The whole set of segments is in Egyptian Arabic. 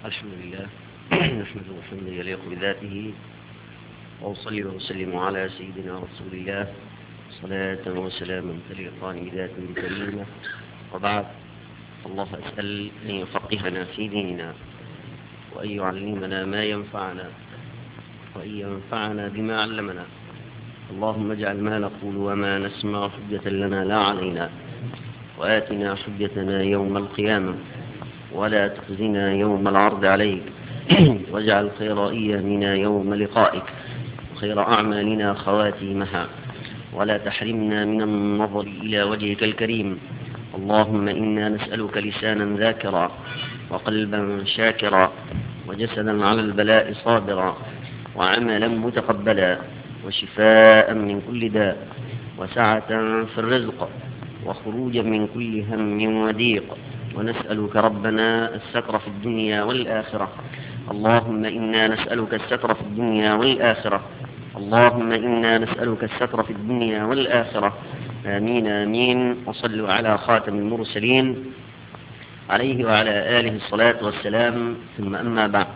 الحمد لله نحمده حمدا يليق بذاته وأصلي وأسلم على سيدنا رسول الله صلاة وسلاما تليقان بذاته الكريمة وبعد الله أسأل أن يفقهنا في ديننا وأن يعلمنا ما ينفعنا وأن ينفعنا بما علمنا اللهم اجعل ما نقول وما نسمع حجة لنا لا علينا وآتنا حجتنا يوم القيامة ولا تخزنا يوم العرض عليك واجعل خير أيامنا يوم لقائك وخير أعمالنا خواتيمها ولا تحرمنا من النظر إلى وجهك الكريم اللهم إنا نسألك لسانا ذاكرا وقلبا شاكرا وجسدا على البلاء صابرا وعملا متقبلا وشفاء من كل داء وسعة في الرزق وخروجا من كل هم وضيق ونسألك ربنا الستر في الدنيا والآخرة اللهم إنا نسألك الستر في الدنيا والآخرة اللهم إنا نسألك الستر في الدنيا والآخرة آمين آمين وصلوا على خاتم المرسلين عليه وعلى آله الصلاة والسلام ثم أما بعد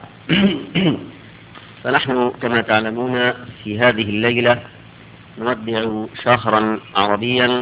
فنحن كما تعلمون في هذه الليلة نودع شهرا عربيا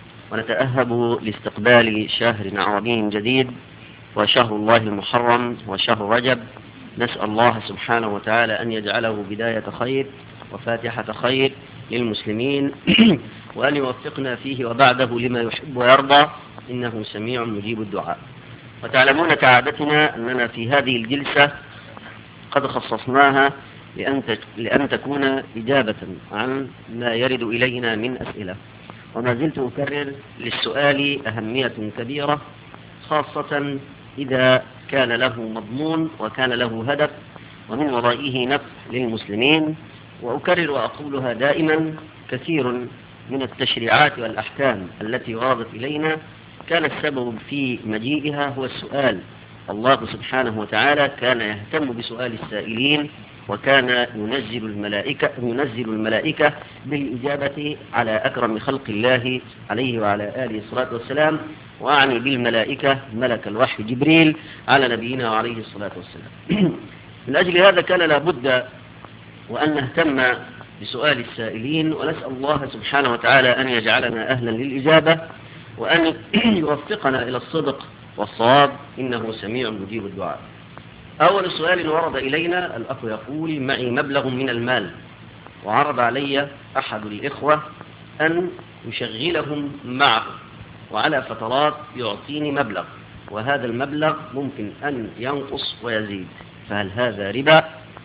ونتأهب لاستقبال شهر عربي جديد وشهر الله المحرم وشهر رجب نسأل الله سبحانه وتعالى أن يجعله بداية خير وفاتحة خير للمسلمين وأن يوفقنا فيه وبعده لما يحب ويرضى إنه سميع مجيب الدعاء وتعلمون كعادتنا أننا في هذه الجلسة قد خصصناها لأن لأن تكون إجابة عن ما يرد إلينا من أسئلة وما زلت أكرر للسؤال أهمية كبيرة خاصة إذا كان له مضمون وكان له هدف ومن ورائه نفع للمسلمين وأكرر وأقولها دائما كثير من التشريعات والأحكام التي وردت إلينا كان السبب في مجيئها هو السؤال الله سبحانه وتعالى كان يهتم بسؤال السائلين وكان ينزل الملائكة ينزل الملائكة بالإجابة على أكرم خلق الله عليه وعلى آله الصلاة والسلام وأعني بالملائكة ملك الوحي جبريل على نبينا عليه الصلاة والسلام من أجل هذا كان لابد وأن نهتم بسؤال السائلين ونسأل الله سبحانه وتعالى أن يجعلنا أهلا للإجابة وأن يوفقنا إلى الصدق والصواب إنه سميع مجيب الدعاء أول سؤال ورد إلينا الأخ يقول معي مبلغ من المال وعرض علي أحد الإخوة أن يشغلهم معه وعلى فترات يعطيني مبلغ وهذا المبلغ ممكن أن ينقص ويزيد فهل هذا ربا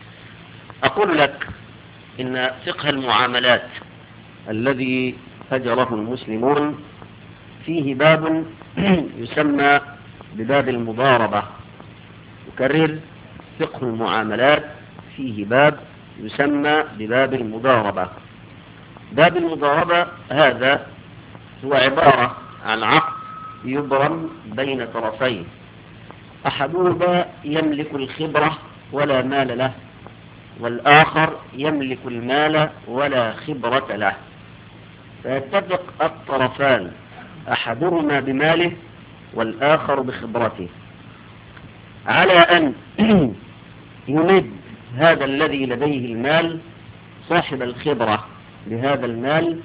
أقول لك إن فقه المعاملات الذي أجره المسلمون فيه باب يسمى بباب المضاربة أكرر فقه المعاملات فيه باب يسمى بباب المضاربة باب المضاربة هذا هو عبارة عن عقد يبرم بين طرفين أحدهما يملك الخبرة ولا مال له والآخر يملك المال ولا خبرة له فيتفق الطرفان أحدهما بماله والآخر بخبرته على أن يمد هذا الذي لديه المال صاحب الخبرة بهذا المال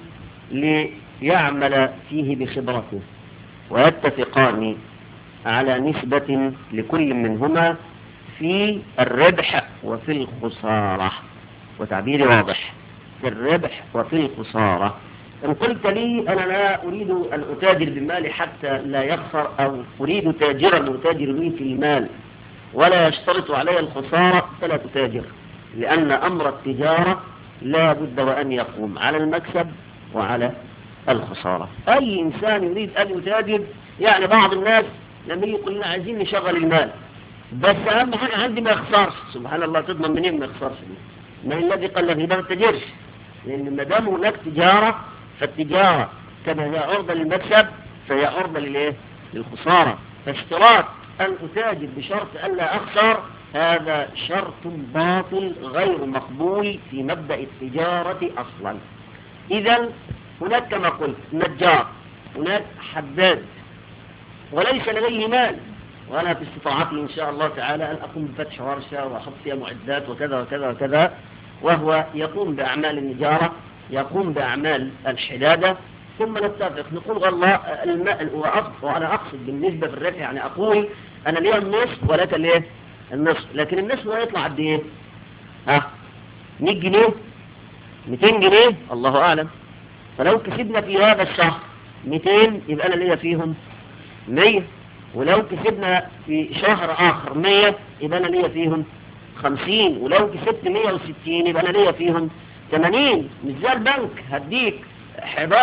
ليعمل فيه بخبرته ويتفقان على نسبة لكل منهما في الربح وفي الخسارة وتعبيري واضح في الربح وفي الخسارة إن قلت لي أنا لا أريد أن أتاجر بمالي حتى لا يخسر أو أريد تاجرا يتاجر لي في المال ولا يشترط علي الخسارة فلا تتاجر لأن أمر التجارة لا بد وأن يقوم على المكسب وعلى الخسارة أي إنسان يريد أن يتاجر يعني بعض الناس لما يقول لنا عايزين نشغل المال بس أهم حاجة عندي ما يخسرش سبحان الله تضمن منين ما يخسرش ما الذي قال لك يبقى ما تتاجرش لأن ما دام هناك تجارة فالتجارة كما هي عرضة للمكسب فهي عرضة للإيه؟ للخسارة فاشتراط أن أتاجر بشرط ألا أخسر هذا شرط باطل غير مقبول في مبدأ التجارة أصلا إذا هناك كما قلت نجار هناك حداد وليس لديه مال وأنا في استطاعتي إن شاء الله تعالى أن أقوم بفتح ورشة وأحط فيها معدات وكذا وكذا وكذا وهو يقوم بأعمال النجارة يقوم بأعمال الحدادة ثم نتفق نقول والله الماء وأنا أقصد بالنسبة في الربح يعني أقول أنا لي النصف ولك ليه النصف لكن النصف هو يطلع قد إيه ها 100 جنيه 200 جنيه الله أعلم فلو كسبنا في هذا الشهر 200 يبقى أنا ليا فيهم 100 ولو كسبنا في شهر آخر 100 يبقى أنا ليا فيهم 50 ولو كسبت 160 يبقى أنا ليا فيهم 80 مش زي البنك هديك 11%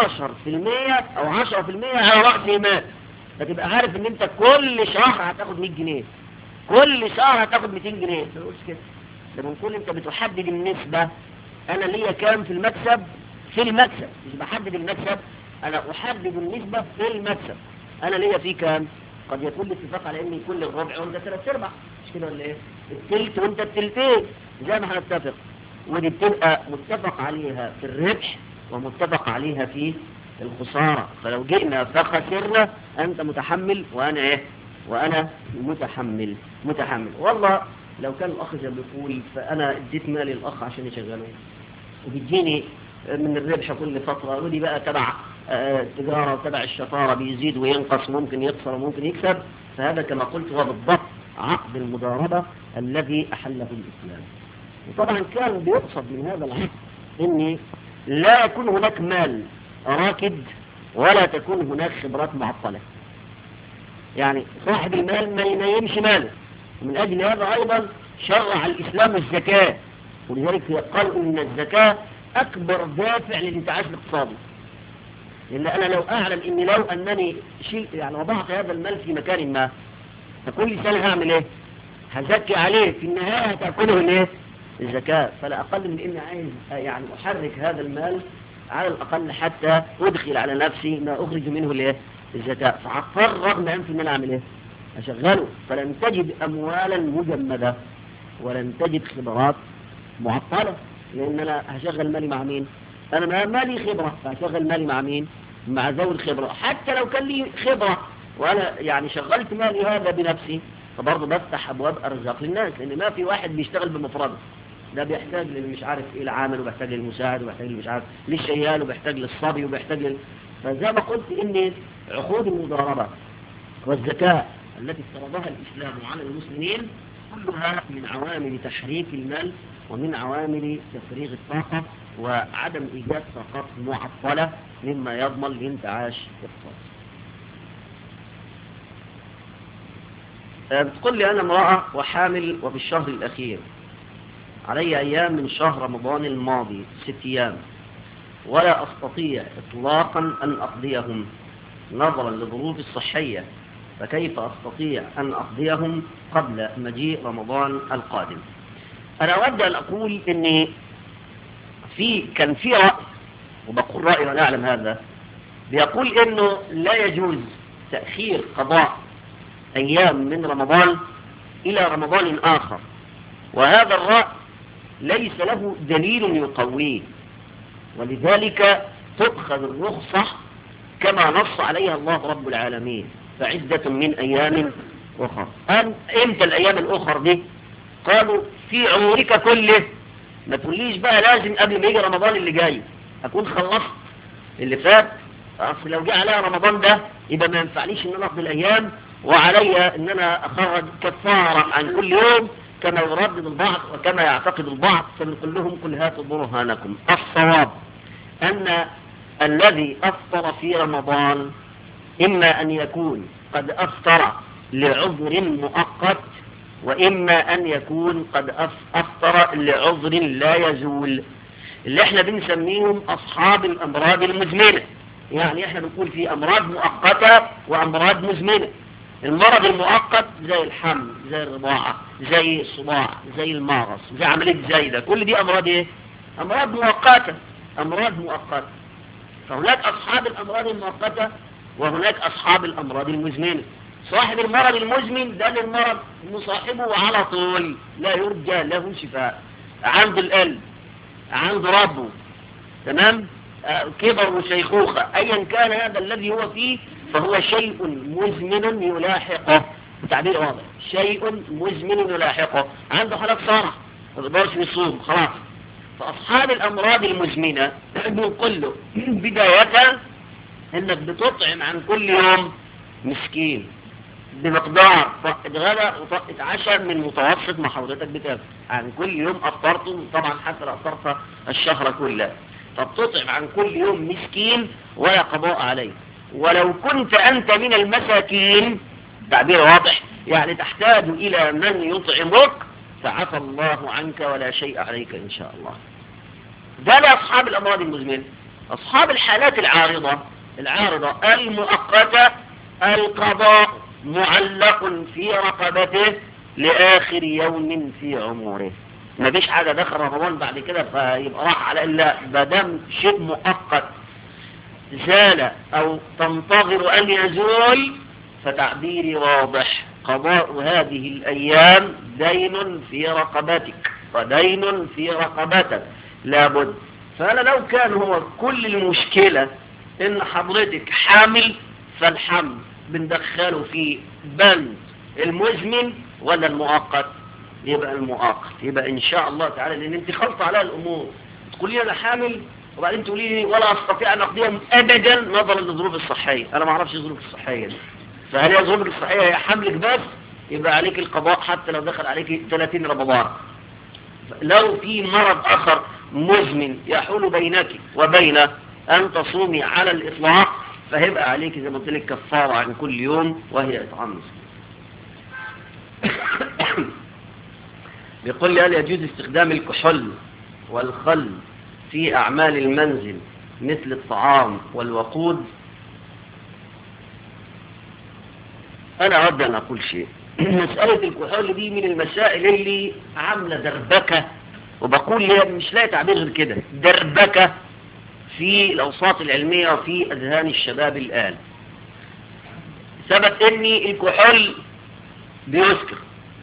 أو 10% على رأس مال فتبقى عارف ان انت كل شهر هتاخد 100 جنيه كل شهر هتاخد 200 جنيه ما تقولش كده ده بنقول انت بتحدد النسبة انا ليا كام في المكسب في المكسب مش بحدد المكسب انا احدد النسبة في المكسب انا ليا فيه كام قد يكون الاتفاق على ان يكون الربع وانت ثلاث ارباع مش كده ولا ايه التلت وانت التلتين زي ما هنتفق ودي بتبقى متفق عليها في الربح ومتفق عليها في الخسارة فلو جئنا فخسرنا أنت متحمل وأنا إيه وأنا متحمل متحمل والله لو كان الأخ زي ما بيقول فأنا اديت مالي الأخ عشان يشغله وبيديني من الربح كل فترة ودي بقى تبع التجارة وتبع الشطارة بيزيد وينقص ممكن يخسر وممكن يكسب فهذا كما قلت هو بالضبط عقد المضاربة الذي أحله الإسلام وطبعا كان بيقصد من هذا العقد ان لا يكون هناك مال راكد ولا تكون هناك خبرات معطلة يعني صاحب المال ما ينيمش ماله ومن أجل هذا أيضا شرع الإسلام الزكاة ولذلك قال إن الزكاة أكبر دافع للانتعاش الاقتصادي لأن أنا لو أعلم إني لو أنني شيء يعني وضعت هذا المال في مكان ما فكل سنة هعمل إيه هزكي عليه في النهاية هتأكله الإيه الزكاة فلا أقل من إني عايز يعني أحرك هذا المال على الأقل حتى أدخل على نفسي ما أخرج منه الايه الزكاة فأضطر رغم أنف إن أنا أعمل إيه أشغله فلن تجد أموالا مجمدة ولن تجد خبرات معطلة لأن أنا هشغل مالي مع مين أنا ما مالي خبرة فهشغل مالي مع مين مع ذوي الخبرة حتى لو كان لي خبرة وأنا يعني شغلت مالي هذا بنفسي فبرضه بفتح أبواب أرزاق للناس لأن ما في واحد بيشتغل بمفرده ده بيحتاج للي مش عارف ايه العامل وبيحتاج للمساعد وبيحتاج مش عارف للشيال وبيحتاج للصبي وبيحتاج لل... فزي ما قلت ان عقود المضاربة والزكاة التي افترضها الاسلام على المسلمين كلها من عوامل تحريك المال ومن عوامل تفريغ الطاقة وعدم ايجاد طاقات معطلة مما يضمن الانتعاش الاقتصادي. بتقول لي انا امرأة وحامل وفي الشهر الاخير علي أيام من شهر رمضان الماضي ست أيام ولا أستطيع إطلاقا أن أقضيهم نظرا لظروف الصحية فكيف أستطيع أن أقضيهم قبل مجيء رمضان القادم أنا أود أن أقول أني في كان في رأي وبقول رأي وأنا أعلم هذا بيقول أنه لا يجوز تأخير قضاء أيام من رمضان إلى رمضان آخر وهذا الرأي ليس له دليل يقويه ولذلك تؤخذ الرخصة كما نص عليها الله رب العالمين فعدة من أيام أخرى امتى الأيام الأخرى دي قالوا في عمرك كله ما تقوليش بقى لازم قبل ما يجي رمضان اللي جاي أكون خلصت اللي فات أصل لو جاء عليها رمضان ده يبقى ما ينفعنيش ان انا اقضي الايام وعلي ان انا اخرج كفارة عن كل يوم كما يردد البعض وكما يعتقد البعض فنقول لهم كل هاتوا برهانكم الصواب أن الذي أفطر في رمضان إما أن يكون قد أفطر لعذر مؤقت وإما أن يكون قد أفطر لعذر لا يزول اللي احنا بنسميهم أصحاب الأمراض المزمنة يعني احنا بنقول في أمراض مؤقتة وأمراض مزمنة المرض المؤقت زي الحمل زي الرضاعة زي الصداع زي المغص زي عملية زايدة كل دي أمراض ايه أمراض مؤقتة أمراض مؤقتة فهناك أصحاب الأمراض المؤقتة وهناك أصحاب الأمراض المزمنة صاحب المرض المزمن ده للمرض مصاحبه على طول لا يرجى له شفاء عنده القلب عنده ربه تمام آه كبر وشيخوخة أيا كان هذا الذي هو فيه فهو شيء مزمن يلاحقه تعبير واضح شيء مزمن يلاحقه عنده حالات صارع ما بيقدرش يصوم خلاص فأصحاب الأمراض المزمنة بنقول له بداية إنك بتطعم عن كل يوم مسكين بمقدار طاقة غداء وطاقة عشاء من متوسط ما حضرتك بتاكل عن كل يوم أفطرته طبعا حتى لو أفطرت الشهر كله فبتطعم عن كل يوم مسكين ولا قضاء عليه ولو كنت أنت من المساكين تعبير واضح يعني تحتاج إلى من يطعمك فعفى الله عنك ولا شيء عليك إن شاء الله ده لأصحاب الأمراض المزمنة أصحاب الحالات العارضة العارضة المؤقتة القضاء معلق في رقبته لآخر يوم في عمره ما فيش حاجة دخل رمضان بعد كده فيبقى راح على إلا بدم شيء مؤقت زال أو تنتظر أن يزول فتعبيري واضح قضاء هذه الأيام دين في رقبتك ودين في رقبتك لابد فأنا لو كان هو كل المشكلة إن حضرتك حامل فالحمل بندخله في بند المزمن ولا المؤقت يبقى المؤقت يبقى إن شاء الله تعالى لأن أنت خلط على الأمور تقولي لي أنا حامل وبعدين تقولي لي ولا أستطيع أن أقضيهم أبدا نظرا للظروف الصحية أنا ما أعرفش الظروف الصحية دي فهل هي ظروف الصحية هي حملك بس يبقى عليك القضاء حتى لو دخل عليك 30 رمضان لو في مرض آخر مزمن يحول بينك وبين أن تصومي على الإطلاق فهيبقى عليك زي ما قلت لك كفارة عن كل يوم وهي إطعام مسكين بيقول لي هل يجوز استخدام الكحول والخل في أعمال المنزل مثل الطعام والوقود أنا أود أن أقول شيء مسألة الكحول دي من المسائل اللي عاملة دربكة وبقول لي مش لاقي تعبير غير كده دربكة في الأوساط العلمية وفي أذهان الشباب الآن ثبت أن الكحول بيسكر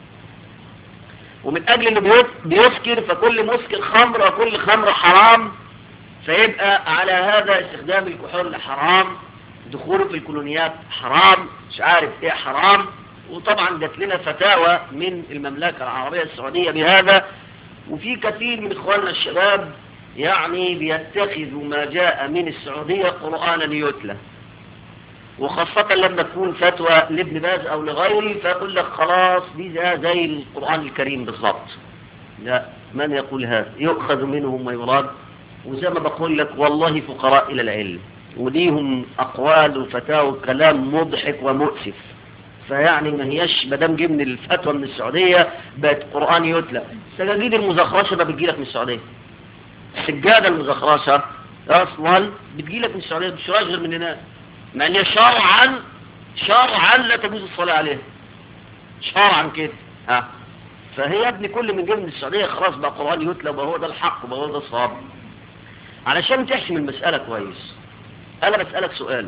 ومن أجل أنه بيسكر فكل مسكر خمر وكل خمر حرام فيبقى على هذا استخدام الكحول حرام دخوله في الكولونيات حرام مش عارف ايه حرام وطبعا جات لنا فتاوى من المملكة العربية السعودية بهذا وفي كثير من اخواننا الشباب يعني بيتخذوا ما جاء من السعودية قرآنا يتلى وخاصة لما تكون فتوى لابن باز او لغيره فيقول لك خلاص دي زي, زي القرآن الكريم بالضبط لا من يقول هذا يؤخذ منهم ويراد وزي ما بقول لك والله فقراء إلى العلم وليهم أقوال وفتاوى كلام مضحك ومؤسف فيعني ما هيش مدام جه من الفتوى من السعودية بقت قرآن يتلى السجاجيد المزخرشة ما بتجيلك من السعودية السجادة المزخرشة أصلا بتجيلك من السعودية مش غير من هناك مع ان شرعا شرعا لا تجوز الصلاة عليها شرعا كده ها فهي يا ابني كل من جه من السعودية خلاص بقى قرآن يتلى وبقى هو ده الحق وبقى هو ده الصواب علشان تحسم المسألة كويس أنا بسألك سؤال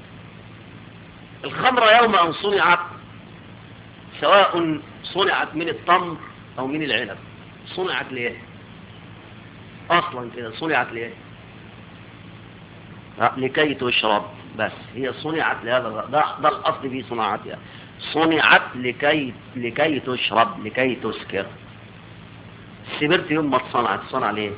الخمرة يوم أن صنعت سواء صنعت من التمر أو من العنب صنعت ليه أصلا كده صنعت ليه لكي تشرب بس هي صنعت لهذا ده, ده الأصل في صناعتها صنعت لكي لكي تشرب لكي تسكر سبرت يوم ما اتصنعت صنع ليه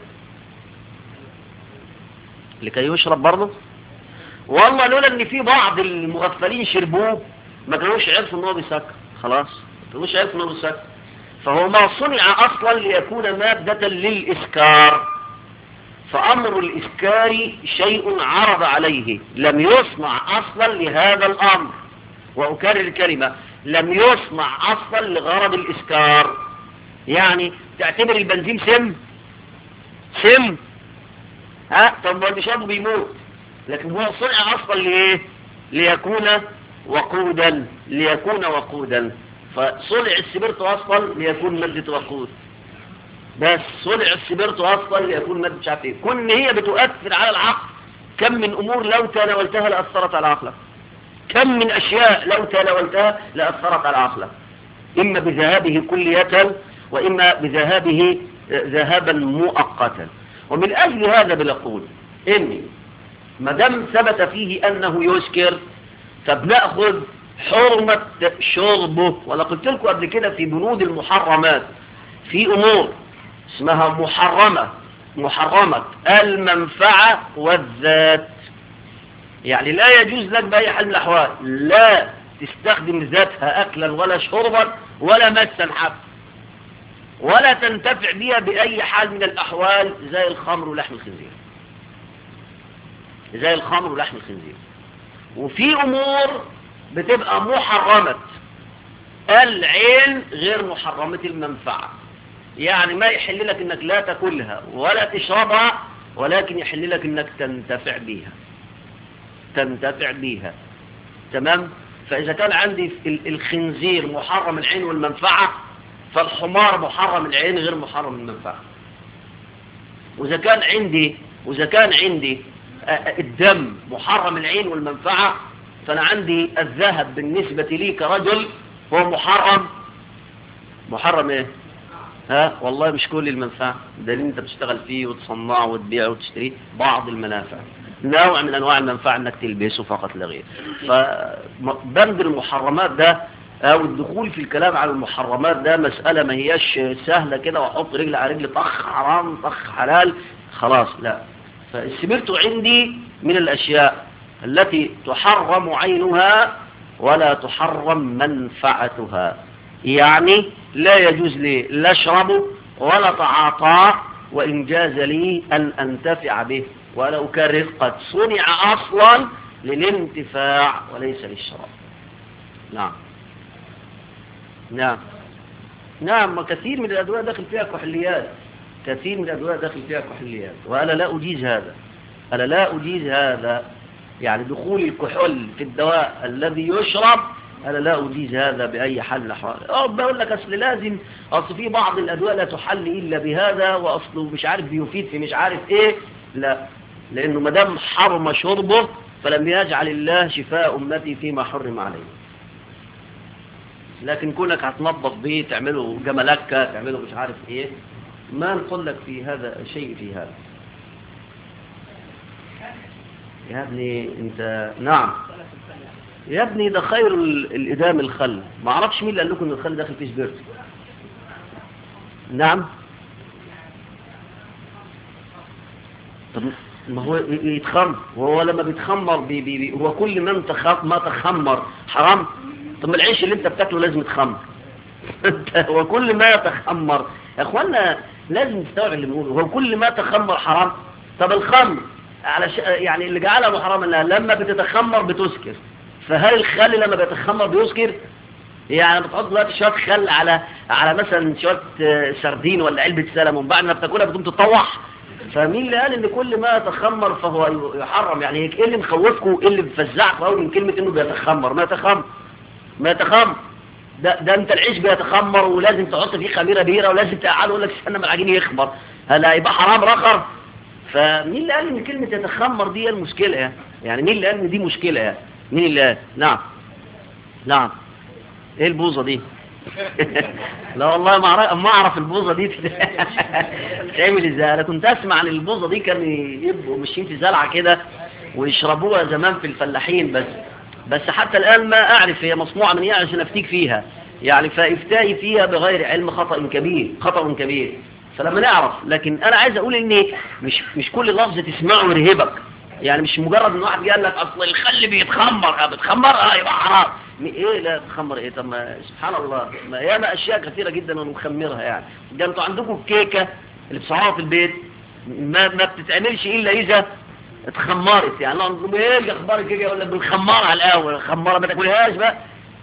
لكي يشرب برضه والله لولا ان في بعض المغفلين شربوه ما كانوش عرفوا ان هو بيسكر خلاص ما كانوش عرفوا ان هو بيسكر فهو ما صنع اصلا ليكون مادة للاسكار فامر الاسكار شيء عرض عليه لم يصنع اصلا لهذا الامر واكرر الكلمة لم يصنع اصلا لغرض الاسكار يعني تعتبر البنزين سم سم ها طب اللي شربه بيموت لكن هو صنع اصلا لايه ليكون وقودا ليكون وقودا فصنع السبرت اصلا ليكون مادة وقود بس صنع السبرت اصلا ليكون مادة مش عارف ايه كن هي بتؤثر على العقل كم من امور لو تناولتها لاثرت على عقلك كم من اشياء لو تناولتها لاثرت على عقلك اما بذهابه كلية واما بذهابه ذهابا مؤقتا ومن اجل هذا بنقول اني ما دام ثبت فيه أنه يسكر فبنأخذ حرمة شربه ولا قلت لكم قبل كده في بنود المحرمات في أمور اسمها محرمة محرمة المنفعة والذات يعني لا يجوز لك بأي حال من الأحوال لا تستخدم ذاتها أكلا ولا شربا ولا مسا حتى ولا تنتفع بها بأي حال من الأحوال زي الخمر ولحم الخنزير زي الخمر ولحم الخنزير وفي أمور بتبقى محرمة العين غير محرمة المنفعة يعني ما يحل لك انك لا تاكلها ولا تشربها ولكن يحل لك انك تنتفع بيها تنتفع بيها تمام فاذا كان عندي الخنزير محرم العين والمنفعة فالحمار محرم العين غير محرم المنفعة واذا كان عندي واذا كان عندي الدم محرم العين والمنفعة فانا عندي الذهب بالنسبة لي كرجل هو محرم محرم ايه ها والله مش كل المنفعة ده اللي انت بتشتغل فيه وتصنعه وتبيعه وتشتريه بعض المنافع نوع من انواع المنفعة انك تلبسه فقط لا غير فبند المحرمات ده او الدخول في الكلام على المحرمات ده مسألة ما هياش سهلة كده واحط رجل على رجل طخ حرام طخ حلال خلاص لا فالسمرت عندي من الاشياء التي تحرم عينها ولا تحرم منفعتها يعني لا يجوز لي لا اشربه ولا تعاطاه وإن جاز لي أن أنتفع به ولا أكرر قد صنع أصلا للانتفاع وليس للشراب نعم نعم نعم كثير من الأدوية داخل فيها كحليات كثير من الأدوية داخل فيها كحليات وأنا لا أجيز هذا أنا لا أجيز هذا يعني دخول الكحول في الدواء الذي يشرب أنا لا أجيز هذا بأي حل من الأحوال أه بقول لك أصل لازم أصل في بعض الأدوية لا تحل إلا بهذا وأصله مش عارف بيفيد في مش عارف إيه لا لأنه ما دام حرم شربه فلم يجعل الله شفاء أمتي فيما حرم عليه لكن كونك هتنظف بيه تعمله جملكة تعمله مش عارف إيه ما نقول لك في هذا شيء في هذا يا ابني انت نعم يا ابني ده خير الإدام الخل ما اعرفش مين اللي قال لكم ان الخل داخل فيه سبيرت نعم طب ما هو يتخمر وهو لما بيتخمر بي بي بي هو كل ما انت ما تخمر حرام طب ما العيش اللي انت بتاكله لازم يتخمر هو كل ما يتخمر يا اخوانا لازم تستوعب اللي بنقوله هو كل ما تخمر حرام طب الخمر على ش... يعني اللي جعلها محرم انها لما بتتخمر بتسكر فهل الخل لما بيتخمر بيسكر يعني بتحط دلوقتي شويه خل على على مثلا شويه سردين ولا علبه سلم ومن بعد ما بتاكلها بتقوم تطوح فمين اللي قال ان كل ما يتخمر فهو يحرم يعني ايه اللي مخوفكم ايه اللي بيفزعكم قوي من كلمه انه بيتخمر ما يتخمر ما يتخمر ده ده انت العيش بيتخمر ولازم تحط فيه خميره بيره ولازم تقعده يقول لك استنى ما العجين يخمر هل هيبقى حرام رخر فمين اللي قال ان كلمه يتخمر دي المشكله يعني يعني مين اللي قال ان دي مشكله يعني مين اللي قال نعم نعم ايه البوظه دي لا والله ما اعرف ما اعرف البوظه دي تعمل ازاي انا كنت اسمع عن البوظه دي كانوا يبقوا ماشيين في زلعه كده ويشربوها زمان في الفلاحين بس بس حتى الان ما اعرف هي مصنوعه من ايه عشان افتيك فيها يعني فافتائي فيها بغير علم خطا كبير خطا كبير فلما نعرف لكن انا عايز اقول ان مش مش كل لفظ تسمعه يرهبك يعني مش مجرد ان واحد قال لك اصل الخل بيتخمر بتخمر اه يبقى حرام ايه لا تخمر ايه طب ما سبحان الله ما ياما اشياء كثيره جدا ونخمرها يعني ده انتوا عندكم الكيكه اللي بتصنعوها في البيت ما ما بتتعملش الا اذا اتخمرت يعني الله ايه اخبار الكيكه يقول لك بنخمرها الاول خمرها ما تاكلهاش بقى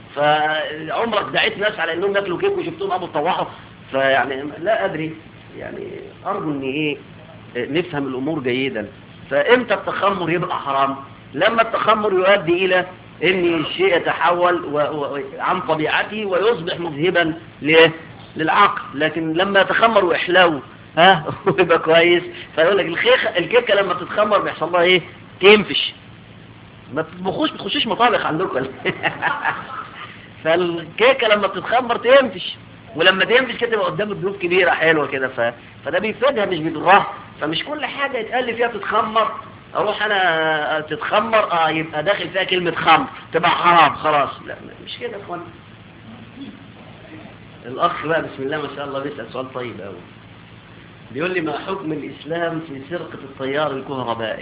فعمرك دعيت ناس على انهم ياكلوا كيك وشفتهم ابو طواحوا فيعني لا ادري يعني ارجو ان ايه نفهم الامور جيدا فامتى التخمر يبقى حرام لما التخمر يؤدي الى ان الشيء يتحول و... و... عن طبيعته ويصبح مذهبا ليه للعقل لكن لما يتخمر ويحلو ها ويبقى كويس فيقول لك الخيخ الكيكه لما تتخمر بيحصل لها ايه تنفش ما بتطبخوش بتخشوش مطابخ عندكم فالكيكه لما بتتخمر تنفش ولما تنفش كده تبقى قدام الضيوف كبيره حلوه كده ف... فده بيفيدها مش بيضرها فمش كل حاجه يتقال فيها تتخمر اروح انا تتخمر اه يبقى داخل فيها كلمة خمر تبقى حرام خلاص لا مش كده يا اخوان الاخ بقى بسم الله ما شاء الله بيسأل سؤال طيب قوي بيقول لي ما حكم الاسلام في سرقة الطيار الكهربائي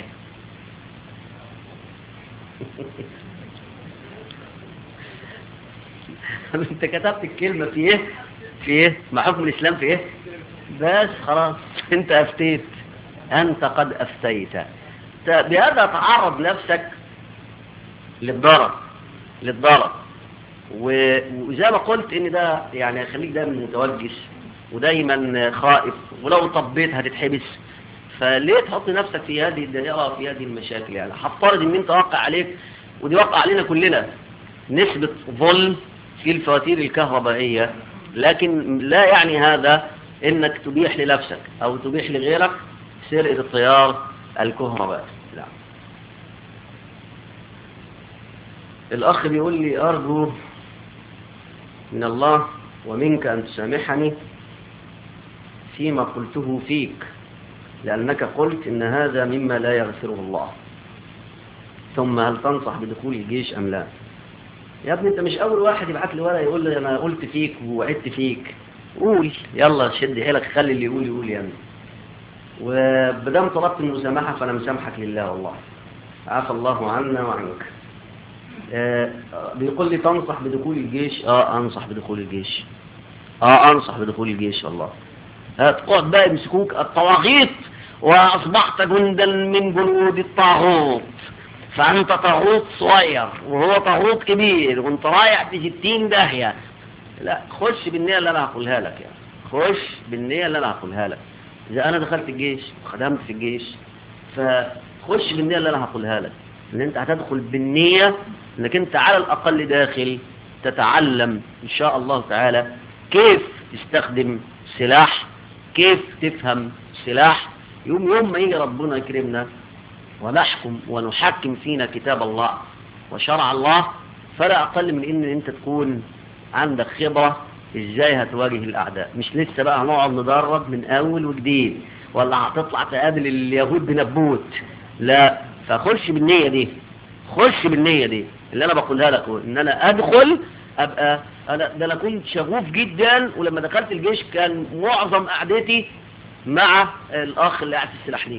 انت كتبت الكلمة في ايه في ايه ما حكم الاسلام في ايه بس خلاص انت افتيت انت قد افتيت بهذا تعرض نفسك للضرر للضرر وزي ما قلت ان ده يعني هيخليك دايما متوجس ودايما خائف ولو طبيت هتتحبس فليه تحط نفسك في هذه الدائرة في هذه المشاكل يعني هفترض ان انت واقع عليك ودي واقع علينا كلنا نسبة ظلم في الفواتير الكهربائية لكن لا يعني هذا انك تبيح لنفسك او تبيح لغيرك سرقة الطيار الكهربائي لا الاخ بيقول لي ارجو من الله ومنك ان تسامحني فيما قلته فيك لانك قلت ان هذا مما لا يغفره الله ثم هل تنصح بدخول الجيش ام لا يا ابني انت مش اول واحد يبعت لي ورقه يقول لي انا قلت فيك ووعدت فيك قول يلا شد حيلك خلي اللي يقول يقول يا ابني وبدام طلبت المسامحه فانا مسامحك لله والله عفى الله عنا وعنك آه بيقول لي تنصح بدخول الجيش اه انصح بدخول الجيش اه انصح بدخول الجيش والله هتقعد بقى يمسكوك الطواغيت واصبحت جندا من جنود الطاغوت فانت طاغوت صغير وهو طاغوت كبير وانت رايح في 60 داهيه لا خش بالنيه اللي انا هقولها لك يعني خش بالنيه اللي انا هقولها لك اذا انا دخلت الجيش وخدمت في الجيش فخش بالنيه اللي انا هقولها لك ان انت هتدخل بالنيه انك انت على الاقل داخل تتعلم ان شاء الله تعالى كيف تستخدم سلاح كيف تفهم سلاح يوم يوم ما يجي ربنا يكرمنا ونحكم ونحكم فينا كتاب الله وشرع الله فلا أقل من إن أنت تكون عندك خبرة إزاي هتواجه الأعداء مش لسه بقى هنقعد ندرب من أول وجديد ولا هتطلع تقابل اليهود بنبوت لا فخش بالنية دي خش بالنية دي اللي أنا بقولها لك إن أنا أدخل أبقى أنا ده أنا كنت شغوف جدا ولما دخلت الجيش كان معظم قعدتي مع الأخ اللي قاعد في السلاحليك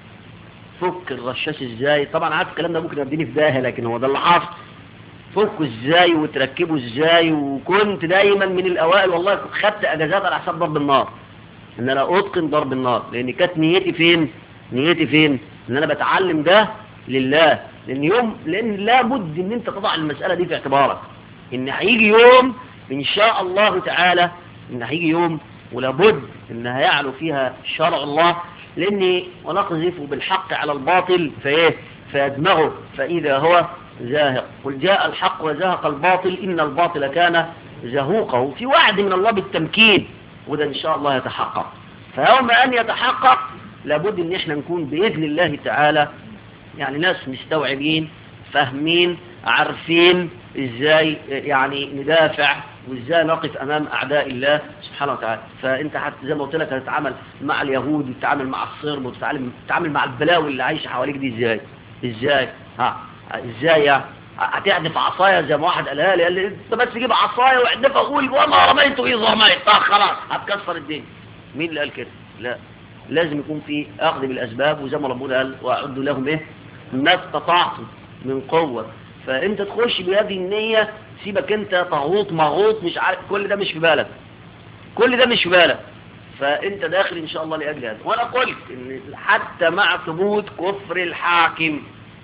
فك الرشاش ازاي طبعا عارف الكلام ده ممكن يوديني في داهيه لكن هو ده اللي حصل فكه ازاي وتركبه ازاي وكنت دايما من الاوائل والله كنت خدت اجازات على حساب ضرب النار ان انا اتقن ضرب النار لان كانت نيتي فين نيتي فين ان انا بتعلم ده لله لان يوم لان لابد ان انت تضع المساله دي في اعتبارك ان هيجي يوم ان شاء الله تعالى ان هيجي يوم ولابد ان هيعلو فيها شرع الله لاني ونقذف بالحق على الباطل فايه فيدمغه فاذا هو زاهق قل جاء الحق وزهق الباطل ان الباطل كان زهوقه في وعد من الله بالتمكين وده ان شاء الله يتحقق فيوم ان يتحقق لابد ان احنا نكون باذن الله تعالى يعني ناس مستوعبين فاهمين عارفين ازاي يعني ندافع وازاي نقف امام اعداء الله سبحانه وتعالى فانت حتى زي ما قلت لك هتتعامل مع اليهود وتتعامل مع الصرب وتتعامل مع البلاوي اللي عايشه حواليك دي ازاي ازاي ها ازاي يعني هتحدف عصايه زي ما واحد قالها لي قال لي انت بس جيب عصايه واحدفها قول وما رميت اذا رميت طب خلاص هتكسر الدنيا مين اللي قال كده لا لازم يكون في اخذ بالاسباب وزي ما ربنا قال واعدوا لهم ايه ما استطعتم من قوه فانت تخش بهذه النيه سيبك انت طاغوت مغوط مش عارف كل ده مش في بالك كل ده مش في بالك فانت داخل ان شاء الله لاجل هذا وانا قلت ان حتى مع ثبوت كفر الحاكم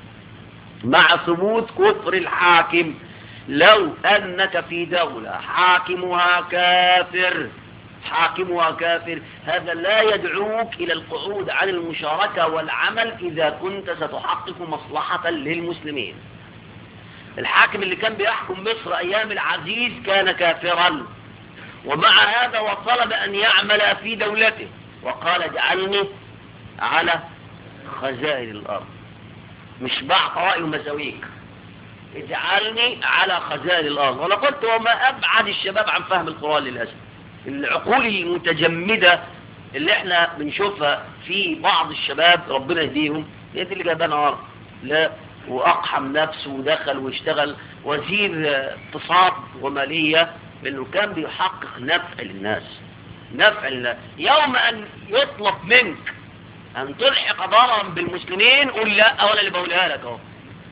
مع ثبوت كفر الحاكم لو انك في دولة حاكمها كافر حاكمها كافر هذا لا يدعوك الى القعود عن المشاركة والعمل اذا كنت ستحقق مصلحة للمسلمين الحاكم اللي كان بيحكم مصر ايام العزيز كان كافرا ومع هذا وطلب ان يعمل في دولته وقال اجعلني على خزائن الارض مش بعض رأي ومساويك اجعلني على خزائن الارض وانا قلت وما ابعد الشباب عن فهم القرآن للأسف العقول المتجمدة اللي احنا بنشوفها في بعض الشباب ربنا يهديهم هي دي اللي جايبانا ورا لا واقحم نفسه ودخل واشتغل وزير اقتصاد وماليه لانه كان بيحقق نفع للناس نفع للناس يوم ان يطلب منك ان تلحق ضررا بالمسلمين قل لا ولا اللي بقولها لك اهو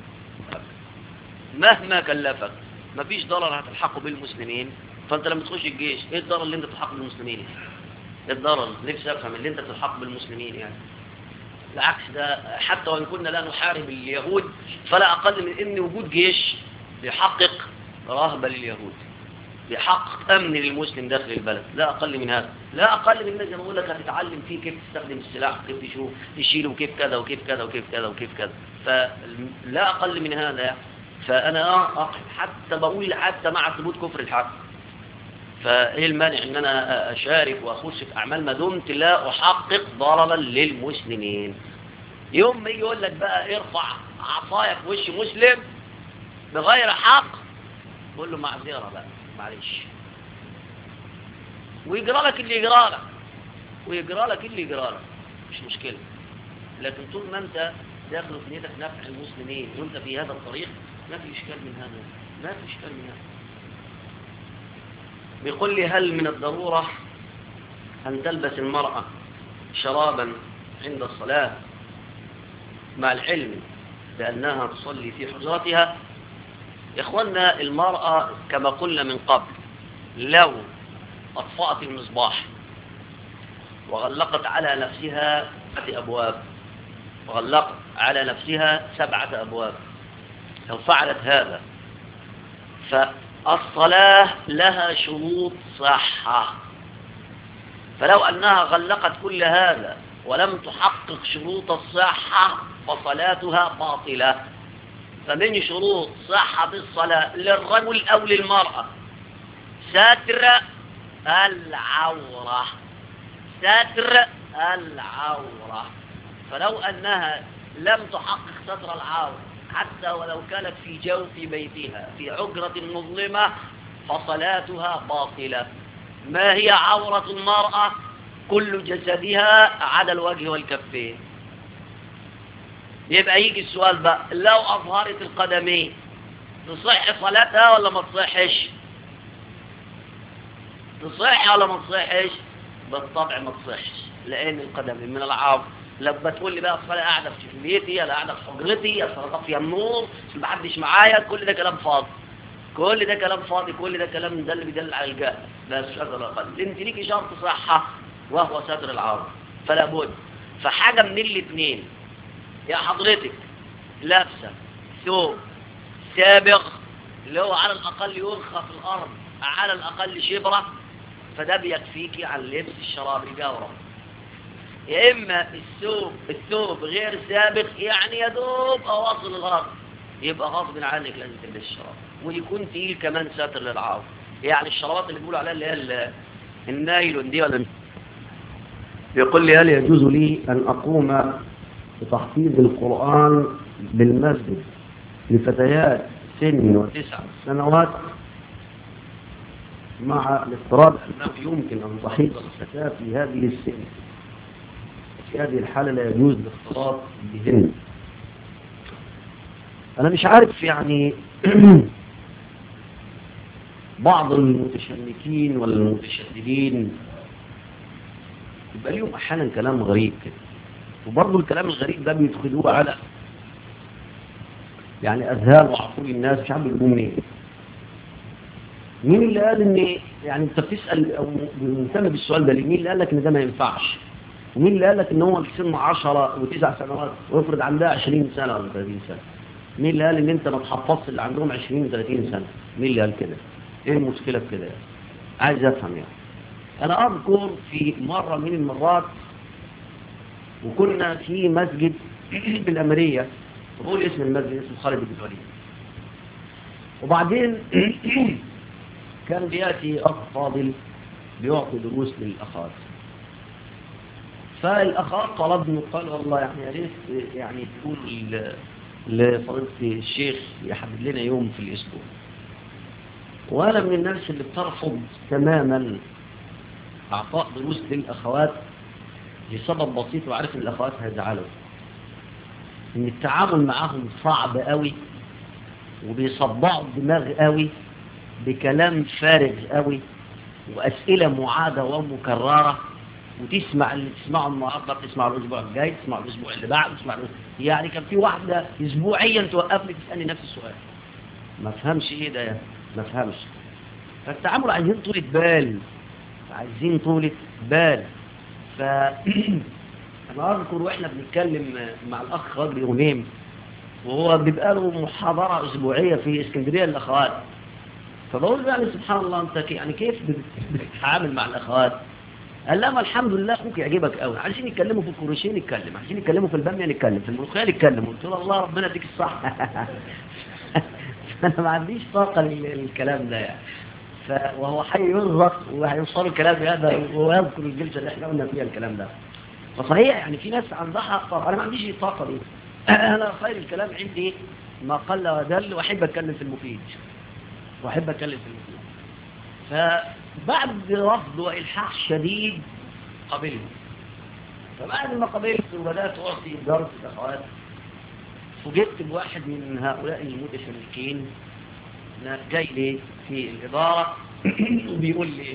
مهما كلفك مفيش ضرر هتلحقه بالمسلمين فانت لما تخش الجيش ايه الضرر اللي انت تلحقه بالمسلمين ايه الضرر نفسي افهم اللي انت تلحقه بالمسلمين يعني بالعكس ده حتى وان كنا لا نحارب اليهود فلا اقل من ان وجود جيش بيحقق رهبه لليهود بيحقق امن للمسلم داخل البلد لا اقل من هذا لا اقل من زي ما بقول لك هتتعلم فيه كيف تستخدم السلاح وكيف تشوف تشيله وكيف كذا وكيف كذا وكيف كذا وكيف كذا فلا اقل من هذا يعني فانا اقف حتى بقول حتى مع ثبوت كفر الحق فايه المانع ان انا اشارك واخش في اعمال ما دمت لا احقق ضررا للمسلمين يوم ما يجي يقول لك بقى ارفع عصايه في وش مسلم بغير حق قول له معذره بقى معلش ويجرى لك اللي يجرى لك ويجرى لك اللي يجرى لك مش مشكله لكن طول ما انت داخل في نيتك نفع المسلمين وانت في هذا الطريق ما في اشكال من هذا ما في اشكال من هذا بيقول لي هل من الضرورة أن تلبس المرأة شرابا عند الصلاة مع العلم بأنها تصلي في حجرتها يا إخوانا المرأة كما قلنا من قبل لو أطفأت المصباح وغلقت على نفسها سبعة أبواب وغلقت على نفسها سبعة أبواب لو فعلت هذا فالصلاة لها شروط صحة فلو أنها غلقت كل هذا ولم تحقق شروط الصحة فصلاتها باطلة فمن شروط صحة الصلاة للرجل أو للمرأة ستر العورة ستر العورة فلو أنها لم تحقق ستر العورة حتى ولو كانت في جوف بيتها في عجرة مظلمة فصلاتها باطلة ما هي عورة المرأة كل جسدها عدا الوجه والكفين يبقى يجي السؤال بقى لو أظهرت القدمين تصح صلاتها ولا ما تصحش تصح ولا ما تصحش بالطبع ما تصحش لأن القدمين من العورة لما تقول لي بقى اصل انا قاعده في بيتي انا قاعده في حجرتي اصل انا طافيه النور ما حدش معايا كل ده كلام فاضي كل ده كلام فاضي كل ده كلام ده اللي بيدل على الجهل بس مش هذا الاقل انت ليكي شرط صحه وهو ستر العورة فلا بد فحاجه من الاثنين يا حضرتك لابسه ثوب سابق اللي هو على الاقل يرخى في الارض على الاقل شبره فده بيكفيكي عن لبس الشراب الجورب يا إما الثوب الثوب غير سابق يعني يا دوب أواصل الغرض يبقى غصب عنك لازم تلبس الشراب ويكون تقيل كمان ساتر للعاو يعني الشرابات اللي بيقولوا عليها اللي هي النايلون دي ولا يقول لي هل يجوز لي أن أقوم بتحفيظ القرآن بالمسجد لفتيات سن وتسع سنوات مع الافتراض أنه يمكن أن تحيض الفتاة في هذه السن في هذه الحالة لا يجوز الاختلاط بهن أنا مش عارف يعني بعض المتشنكين والمتشددين يبقى ليهم أحيانا كلام غريب كده وبرضه الكلام الغريب ده بيدخلوه على يعني أذهان وعقول الناس مش عارف بيقولوا منين مين اللي قال ان يعني انت بتسأل او مهتم بالسؤال ده مين اللي قال لك ان ده ما ينفعش ومين اللي قال لك ان هو في سن 10 و9 سنوات ويفرض عندها 20 سنه ولا 30 سنه مين اللي قال ان انت ما تحفظش اللي عندهم 20 و30 سنه مين اللي قال كده ايه المشكله في كده يعني عايز افهم يعني انا اذكر في مره من المرات وكنا في مسجد بالامريه بقول اسم المسجد اسمه خالد بن الوليد وبعدين كان بياتي اخ فاضل بيعطي دروس للاخوات فالاخوات طلبني قال والله يعني يا ريت يعني تقول لفضيله الشيخ يحدد لنا يوم في الاسبوع وانا من الناس اللي بترفض تماما اعطاء دروس للاخوات لسبب بسيط وعارف ان الاخوات هيزعلوا ان التعامل معاهم صعب قوي وبيصدعوا الدماغ قوي بكلام فارغ قوي واسئله معاده ومكرره وتسمع اللي تسمعه النهارده تسمع الاسبوع الجاي تسمع الاسبوع اللي بعده تسمع الأسبوع. يعني كان في واحده اسبوعيا توقفني تسالني نفس السؤال ما فهمش ايه ده يا ما فهمش فالتعامل عايزين طولة بال عايزين طولة بال ف انا اذكر واحنا بنتكلم مع الاخ راجل غنيم وهو بيبقى له محاضره اسبوعيه في اسكندريه للاخوات فبقول له يعني سبحان الله انت كي- يعني كيف بت- بتتعامل مع الاخوات قال لا ما الحمد لله اخوك يعجبك قوي عايزين يتكلموا في الكروشيه نتكلم عايزين يتكلموا في الباميه نتكلم في الملوخيه نتكلم قلت له الله ربنا يديك الصح انا ما عنديش طاقه لل- للكلام ده يعني ف... وهو حي يرزق وهيوصلوا الكلام هذا ويذكر الجلسه اللي احنا قلنا فيها الكلام ده فصحيح يعني في ناس عندها طاقه انا ما عنديش الطاقه دي انا خير الكلام عندي ما قل ودل واحب اتكلم في المفيد واحب اتكلم في المفيد فبعد رفض والحاح شديد قبلت فبعد ما قبلت وبدات اعطي درس الاخوات فوجئت بواحد من هؤلاء المتشنكين جاي لي في الإدارة وبيقول لي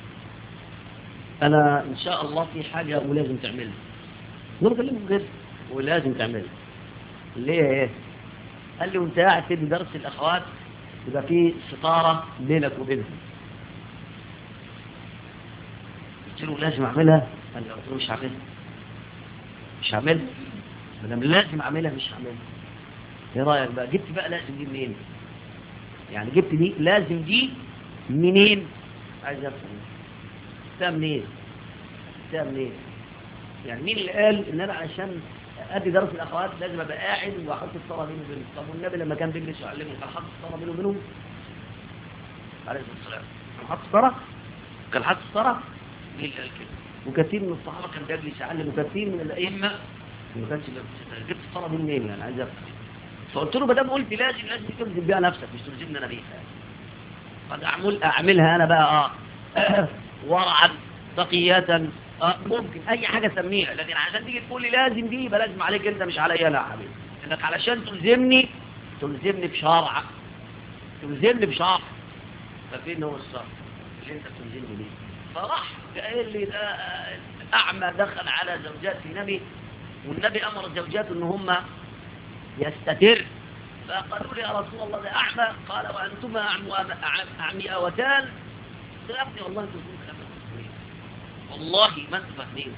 أنا إن شاء الله في حاجة ولازم تعملها نقول كلمه بجد ولازم تعملها ليه إيه؟ قال لي وانت قاعد تدي درس الأخوات يبقى في ستارة بينك وبينهم قلت له لازم أعملها قال لي قلت له مش هعملها مش هعملها ما دام لازم أعملها مش هعملها ايه رأيك بقى جبت بقى لازم دي منين يعني جبت دي لازم دي منين عايز افهم جبتها منين جبتها منين يعني مين اللي قال ان انا عشان ادي درس الاخوات لازم ابقى قاعد واحط الصلاه بيني وبينهم طب والنبي لما كان بيجلس يعلمهم كان حاطط الصلاه بينه وبينهم عليه الصلاه والسلام كان حاطط الصلاه كان حاطط الصلاه مين اللي قال كده وكثير من الصحابه كان بيجلس يعلم وكثير من الائمه ما كانش بيجلس. جبت الصلاه دي منين يعني عايز افهم فقلت له ما دام قلت لازم لازم تلزم بيها نفسك مش تلزمني انا بيها قد اعمل اعملها انا بقى اه ورعا تقية اه ممكن اي حاجة سميها لكن عشان تيجي تقول لي لازم دي يبقى لازم عليك انت مش عليا انا يا حبيبي انك علشان تلزمني تلزمني بشرع تلزمني بشرع ففين هو الشرع اللي انت بتلزمني بيه فراح قال لي ده اعمى دخل على زوجات النبي والنبي امر زوجاته ان هم يستتر فقالوا لي يا رسول الله ده أعمى قال وأنتما أعمى أعمياوتان قلت يا ابني والله انتم تقولون كلام مستحيل. والله ما انتم فاهمين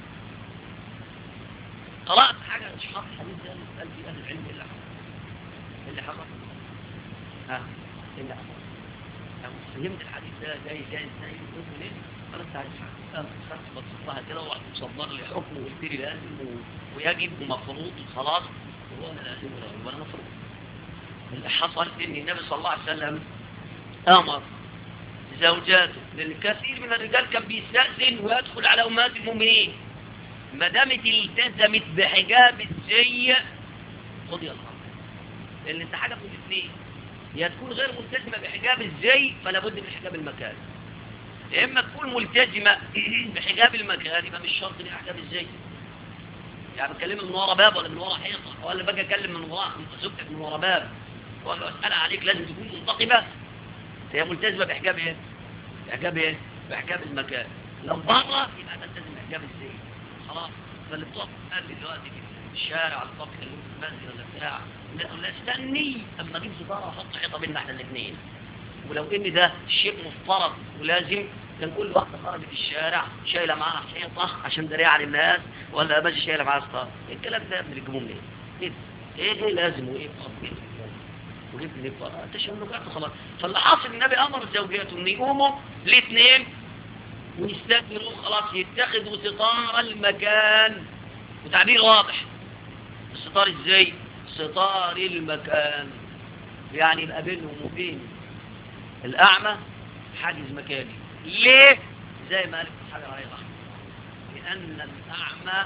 قرأت حاجة شرح الحديث ده اللي قال في أهل العلم إيه اللي حصل إيه اللي حصل ها إيه اللي حصل لو فهمت الحديث ده جاي جاي ازاي وقلت ليه قالت تعالى خدت بصيتها كده وقعدت تصدر لي حكم وقلت لي لازم و- ويجب ومفروض وخلاص وهو انا لازم ولا- ولا مفروض اللي حصل ان النبي صلى الله عليه وسلم امر زوجاته لان كثير من الرجال كان بيستأذن ويدخل على امهات المؤمنين ما دامت التزمت بحجاب الزي خذ يا الخمر لان انت حاجه من الاثنين يا تكون غير ملتزمه بحجاب الزي فلا بد من حجاب المكان يا اما تكون ملتزمه بحجاب المكان يبقى مش شرط ليه حجاب الزي يعني بتكلم من ورا باب ولا من ورا حيطه ولا باجي اكلم من ورا زوجتك من ورا باب ولا اسال عليك لازم تكون منتقبه هي ملتزمه بحجاب ايه بحجاب ايه بحجاب المكان لو بره يبقى تلتزم بحجاب الزي خلاص فاللي بتقف قال لي دلوقتي في الشارع على الطبق اللي في المسجد ولا بتاع لا لا استني اما اجيب ستاره واحط حيطه بيننا احنا الاثنين ولو ان ده شيء مفترض ولازم كان كل واحده خرجت في الشارع شايله معاها حيطه عشان دريعه عن الناس ولا ماشي شايله معاها ستاره إيه الكلام ده من الجمهور منين ايه ايه ايه لازم وايه فرض ايه وجبت لي فرض تشنجات خلاص فاللي حاصل النبي امر زوجاته ان يقوموا الاثنين ويستكبروا خلاص يتخذوا ستار المكان وتعبير واضح الستار ازاي ستار المكان يعني يبقى بينهم وبين الأعمى حاجز مكاني ليه؟ زي ما قال ابن حجر عليه رحمه لأن الأعمى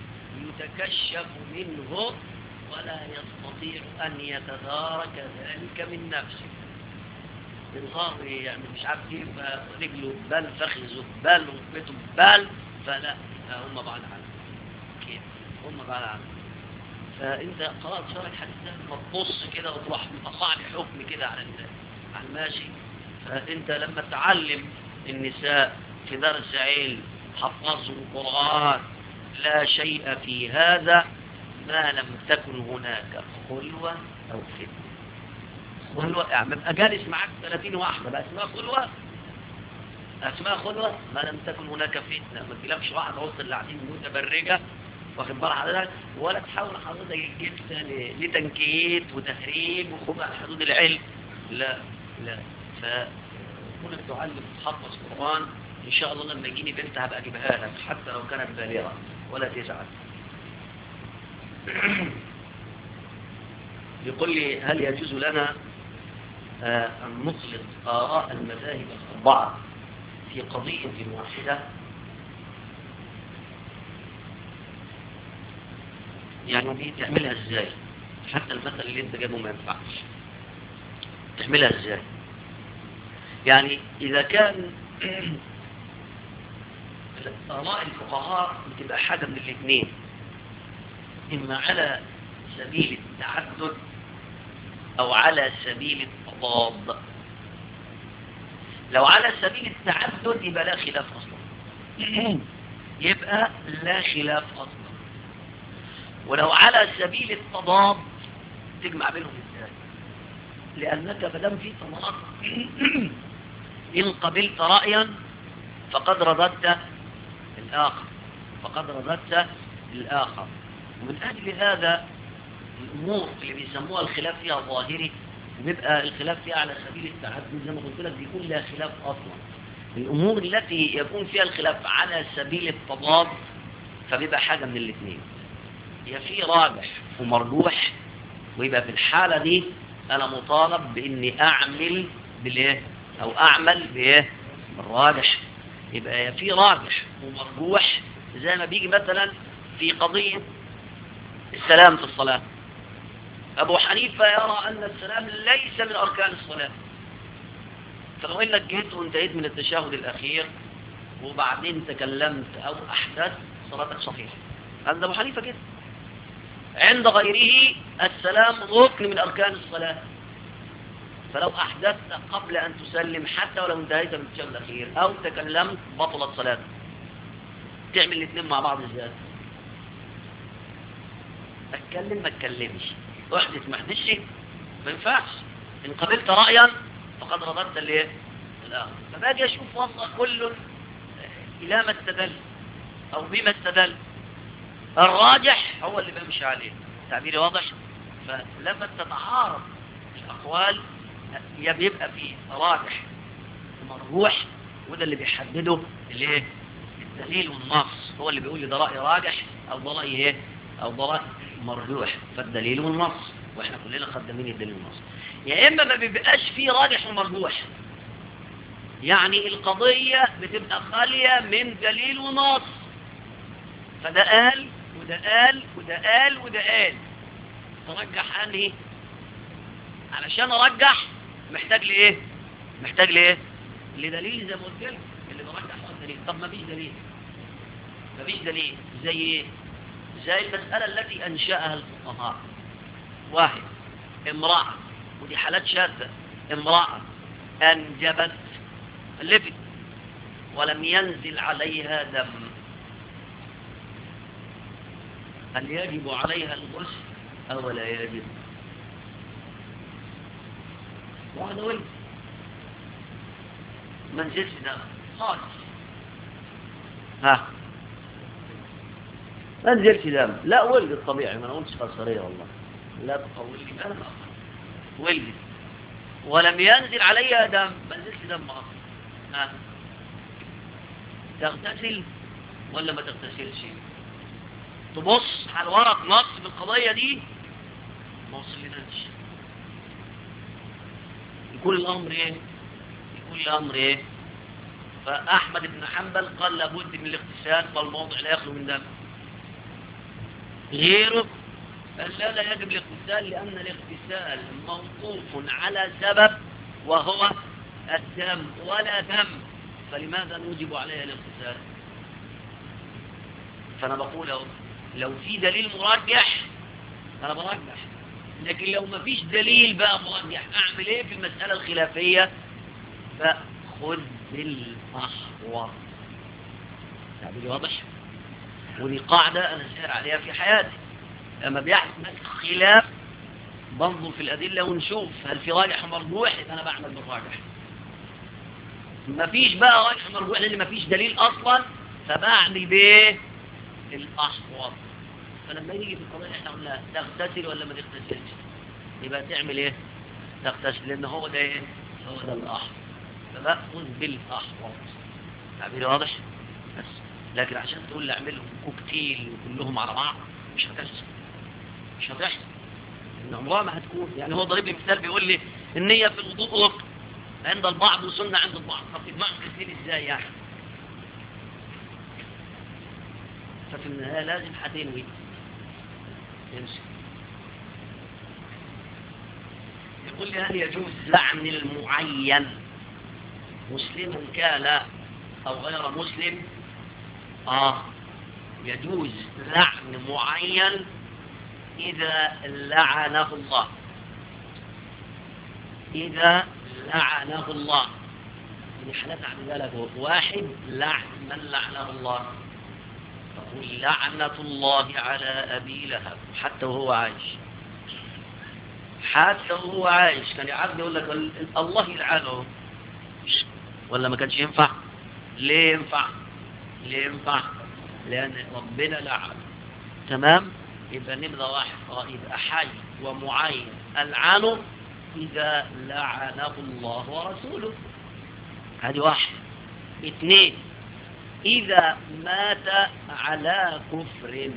يتكشف منه ولا يستطيع أن يتدارك ذلك من نفسه بالظاهر يعني مش عارف كيف رجله بل فخذه بل ركبته بل فلا هم بعد عنه كيف هم بعد عنه فانت قرأت شرح الحديث ده لما تبص كده وتروح مقطع لي حكم كده على على الماشي فانت لما تعلم النساء في درس علم حفظوا القرآن لا شيء في هذا ما لم تكن هناك خلوة أو فتنة خلوة يعني ببقى جالس معاك 30 واحدة بقى اسمها خلوة اسمها خلوة ما لم تكن هناك فتنة ما تجيلكش واحد وسط اللي قاعدين متبرجة واخد بال حضرتك ولا تحاول حضرتك الجلسة لتنكيت وتهريب وخروج عن حدود العلم لا لا فكونك تعلم تحفظ قرآن ان شاء الله لما يجيني بنت هبقى اجيبها لك حتى لو كانت بالغة ولا تزعل يقول لي هل يجوز لنا أن نطلق آراء المذاهب الأربعة في قضية واحدة يعني دي تعملها ازاي حتى المثل اللي انت جابه ما ينفعش تعملها ازاي يعني اذا كان آراء الفقهاء بتبقى حاجة من الاثنين إما على سبيل التعدد أو على سبيل التضاد لو على سبيل التعدد يبقى لا خلاف أصلا يبقى لا خلاف أصلا ولو على سبيل التضاد تجمع بينهم ازاي لأنك مدام في تضاد إن قبلت رأيا فقد رددت الآخر فقد رددت الآخر ومن أجل هذا الأمور اللي بيسموها الخلاف فيها ظاهري بيبقى الخلاف فيها على سبيل التعدد زي ما قلت لك بيكون لا خلاف أصلا الأمور التي يكون فيها الخلاف على سبيل التضاد فبيبقى حاجة من الاثنين يا في راجح ومرجوح ويبقى في الحالة دي أنا مطالب بإني أعمل بالإيه أو أعمل بإيه بالراجح يبقى يا في راجح ومرجوح زي ما بيجي مثلا في قضية السلام في الصلاة أبو حنيفة يرى أن السلام ليس من أركان الصلاة فلو إنك جيت وانتهيت من التشهد الأخير وبعدين تكلمت أو أحدثت صلاتك صحيحة هذا أبو حنيفة كده عند غيره السلام ركن من أركان الصلاة فلو أحدثت قبل أن تسلم حتى ولو انتهيت من التشهد الأخير أو تكلمت بطلت صلاتك تعمل الاثنين مع بعض ازاي اتكلم ما اتكلمش احدث ما احدثش ما ينفعش ان قبلت رايا فقد رددت الايه الاخر فباجي اشوف والله كل الى ما استدل او بما استدل الراجح هو اللي بمشي عليه تعبيري واضح فلما تتعارض الاقوال يبقى فيه راجح ومرجوح وده اللي بيحدده الايه الدليل والنص هو اللي بيقول لي ده رأي راجح أو ده رأي إيه أو ده رأي مرجوح فالدليل والنص وإحنا كلنا خدامين الدليل والنص يا إما ما بيبقاش فيه راجح ومرجوح يعني القضية بتبقى خالية من دليل ونص فده قال وده قال وده قال وده قال ترجح أنهي علشان أرجح محتاج لإيه محتاج لإيه لدليل زي ما قلت لك اللي برجح هو الدليل طب ما فيش دليل ما فيش دليل زي ايه زي المسألة التي أنشأها الفقهاء واحد امرأة ودي حالات شاذة امرأة أنجبت لفت ولم ينزل عليها دم هل يجب عليها الغسل أو لا يجب واحد ولد ما نزلش دم خالص ها ما نزلش دم لا ولد الطبيعي ما انا قلتش قصريه والله لا تقول لي انا ولد ولم ينزل عليها دم ما نزلش دم اصلا ها تغتسل ولا ما تغتسلش تبص على ورق نص بالقضيه دي ما وصلناش يكون الامر ايه يكون الامر ايه فأحمد بن حنبل قال لابد من الاغتسال فالموضع لا يخلو من دم غيره قال لا لا يجب الاغتسال لأن الاغتسال موقوف على سبب وهو الدم ولا دم فلماذا نوجب عليها الاغتسال فأنا بقول لو, لو في دليل مرجح انا برجح لكن لو ما فيش دليل بقى مرجح اعمل ايه في المسألة الخلافية فخذ بالاحوط تعبيري واضح ودي قاعدة انا سير عليها في حياتي لما بيحدث خلاف بنظر في الأدلة ونشوف هل في راجح ومرجوح يبقى أنا بعمل بالراجح ما فيش بقى راجح ومرجوح لأن ما فيش دليل أصلا فبعمل بإيه الأحوط فلما يجي في القضايا احنا قلنا تغتسل ولا ما تغتسلش يبقى تعمل ايه تغتسل لان هو ده ايه هو ده الاحوط فبأخذ بالاحوط تعبير واضح بس لكن عشان تقول لي اعملهم كوكتيل كلهم على بعض مش هتحصل مش هتحصل ان عمرها ما هتكون يعني هو ضرب لي مثال بيقول لي النية في الوضوء ركن عند البعض وسنة عند البعض طب تجمعهم الاثنين ازاي يعني ففي النهاية لازم هتنوي يمشي يقول لي هل يجوز لعن المعين مسلم كان أو غير مسلم آه يجوز لعن معين إذا لعنه الله إذا لعنه الله من حالات عن ذلك واحد لعن من لعنه الله فقل لعنة الله على أبي لهب حتى وهو عايش حتى وهو عايش كان يعرف يقول لك الله يلعنه ولا ما كانش ينفع ليه ينفع ليه ينفع لأن ربنا لعن تمام يبقى نبذة واحد اه يبقى حي ومعين العنه إذا لعنه الله ورسوله هذه واحد اثنين إذا مات على كفر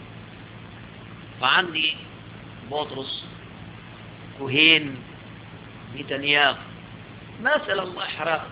فعندي بطرس كهين نتنياهو مثلا الله حرام